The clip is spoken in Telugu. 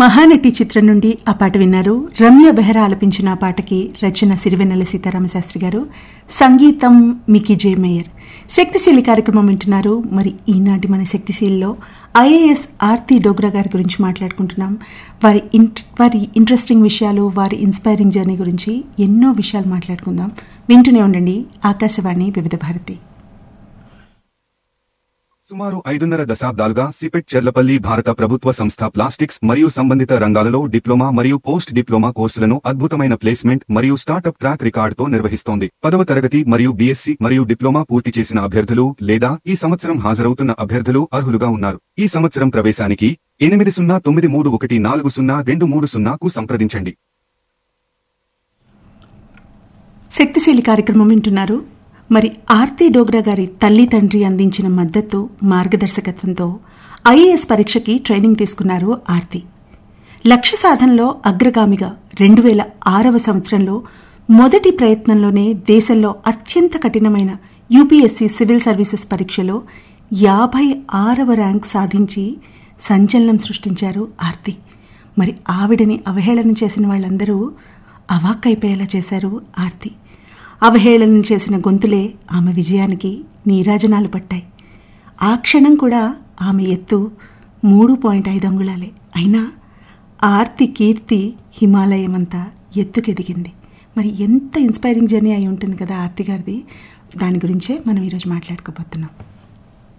మహానటి చిత్రం నుండి ఆ పాట విన్నారు రమ్య బెహ్రా ఆలపించిన ఆ పాటకి రచన సిరివెన్నెల సీతారామశాస్త్రి గారు సంగీతం మికీ జే మేయర్ శక్తిశీలి కార్యక్రమం వింటున్నారు మరి ఈనాటి మన శక్తిశీలిలో ఐఏఎస్ ఆర్తి డోగ్రా గారి గురించి మాట్లాడుకుంటున్నాం వారి ఇంట్ వారి ఇంట్రెస్టింగ్ విషయాలు వారి ఇన్స్పైరింగ్ జర్నీ గురించి ఎన్నో విషయాలు మాట్లాడుకుందాం వింటూనే ఉండండి ఆకాశవాణి వివిధ భారతి సుమారు ఐదున్నర దశాబ్దాలుగా సిపెట్ చెర్లపల్లి భారత ప్రభుత్వ సంస్థ ప్లాస్టిక్స్ మరియు సంబంధిత రంగాలలో డిప్లొమా మరియు పోస్ట్ డిప్లొమా కోర్సులను అద్భుతమైన ప్లేస్మెంట్ మరియు స్టార్టప్ ట్రాక్ రికార్డుతో నిర్వహిస్తోంది పదవ తరగతి మరియు బీఎస్సీ మరియు డిప్లొమా పూర్తి చేసిన అభ్యర్థులు లేదా ఈ సంవత్సరం హాజరవుతున్న అభ్యర్థులు అర్హులుగా ఉన్నారు ఈ సంవత్సరం ప్రవేశానికి ఎనిమిది సున్నా తొమ్మిది మూడు ఒకటి నాలుగు సున్నా రెండు మూడు సున్నాకు సంప్రదించండి శక్తిశీలి కార్యక్రమం వింటున్నారు మరి ఆర్తి డోగ్రా గారి తల్లి తండ్రి అందించిన మద్దతు మార్గదర్శకత్వంతో ఐఏఎస్ పరీక్షకి ట్రైనింగ్ తీసుకున్నారు ఆర్తి లక్ష్య సాధనలో అగ్రగామిగా రెండు వేల ఆరవ సంవత్సరంలో మొదటి ప్రయత్నంలోనే దేశంలో అత్యంత కఠినమైన యూపీఎస్సీ సివిల్ సర్వీసెస్ పరీక్షలో యాభై ఆరవ ర్యాంక్ సాధించి సంచలనం సృష్టించారు ఆర్తి మరి ఆవిడని అవహేళన చేసిన వాళ్ళందరూ అవాక్కైపోయేలా చేశారు ఆర్తి అవహేళన చేసిన గొంతులే ఆమె విజయానికి నీరాజనాలు పట్టాయి ఆ క్షణం కూడా ఆమె ఎత్తు మూడు పాయింట్ ఐదు అంగుళాలే అయినా ఆర్తి కీర్తి హిమాలయమంతా ఎత్తుకెదిగింది మరి ఎంత ఇన్స్పైరింగ్ జర్నీ అయి ఉంటుంది కదా ఆర్తి గారిది దాని గురించే మనం ఈరోజు మాట్లాడుకోబోతున్నాం